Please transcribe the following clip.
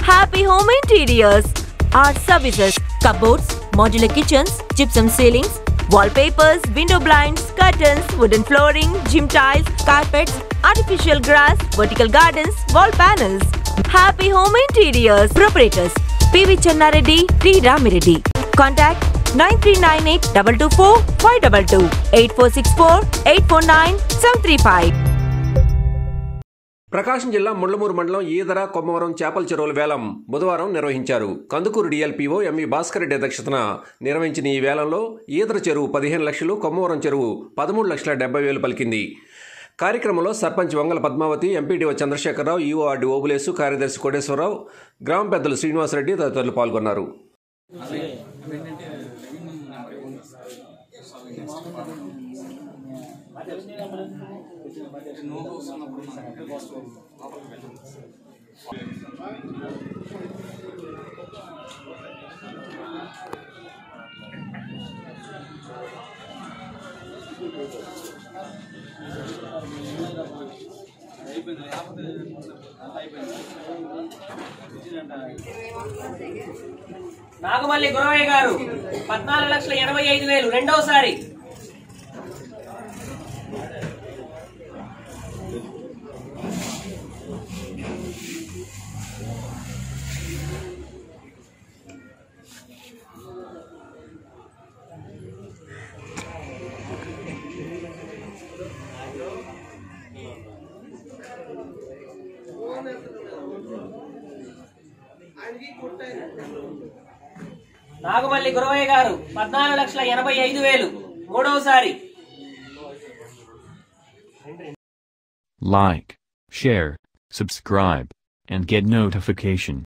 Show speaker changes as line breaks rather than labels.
Happy Home Interiors. Our services cupboards, modular kitchens, gypsum ceilings, wallpapers, window blinds, curtains, wooden flooring, gym tiles, carpets, artificial grass, vertical gardens, wall panels. Happy Home Interiors. Proprietors PV Channareddy, T. Ramireddy. Contact 9398 224 522 8464 849 735.
ప్రకాశం జిల్లా ముళ్లమూరు మండలం ఈదర కొమ్మవరం చేపల చెరువుల వేలం బుధవారం నిర్వహించారు Kandukur DLPO MV Bhaskar Reddy అధ్యక్షతన నిర్వహించిన ఈ వేలంలో ఈదర చెరువు పదిహేను లక్షలు కొమ్మవరం చెరువు పదమూడు లక్షల డెబ్బై వేలు పలికింది కార్యక్రమంలో sarpanch Vangala Padmavathi MPDO Chandrasekhararao EO RD Obulesu కార్యదర్శి కోటేశ్వరరావు గ్రామ పెద్దలు శ్రీనివాసరెడ్డి తదితరులు పాల్గొన్నారు
నాగమల్లి గురవయ్య గారు పద్నాలుగు లక్షల ఎనభై ఐదు వేలు రెండోసారి నాగమల్లి గురవయ్య గారు పద్నాలుగు లక్షల ఎనభై ఐదు వేలు మూడవసారి
Like, share, subscribe, and get notification.